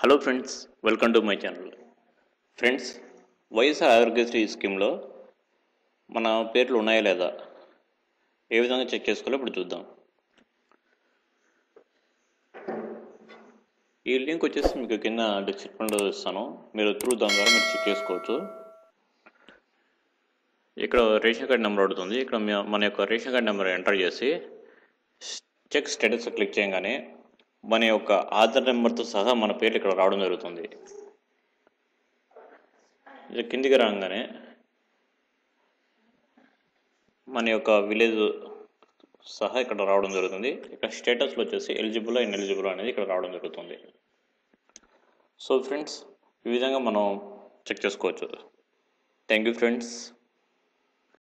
hello friends welcome to my channel friends YSR Aarogyasri స్కీమ్లో మన పేర్లు ఉన్నాయా లేదా ఏ విధంగా చెక్ చేసుకోవాలో ఇప్పుడు చూద్దాం ఈ లింక్ వచ్చేసి మీకు కింద డిస్క్రిప్షన్లో ఇస్తాను మీరు త్రూ దాని ద్వారా మీరు చెక్ చేసుకోవచ్చు ఇక్కడ రేషన్ కార్డ్ నెంబర్ అడుగుతుంది ఇక్కడ మీ- మన యొక్క రేషన్ కార్డ్ నెంబర్ ఎంటర్ చేసి చెక్ స్టేటస్ క్లిక్ చేయగానే మన యొక్క ఆధార్ నెంబర్తో సహా మన పేర్లు ఇక్కడ రావడం జరుగుతుంది ఇది కిందికి రాగానే మన యొక్క విలేజ్ సహా ఇక్కడ రావడం జరుగుతుంది ఇక్కడ స్టేటస్లో వచ్చేసి ఎలిజిబుల్ ఇన్ ఎలిజిబుల్ అనేది ఇక్కడ రావడం జరుగుతుంది సో ఫ్రెండ్స్ ఈ విధంగా మనం చెక్ చేసుకోవచ్చు థ్యాంక్ యూ ఫ్రెండ్స్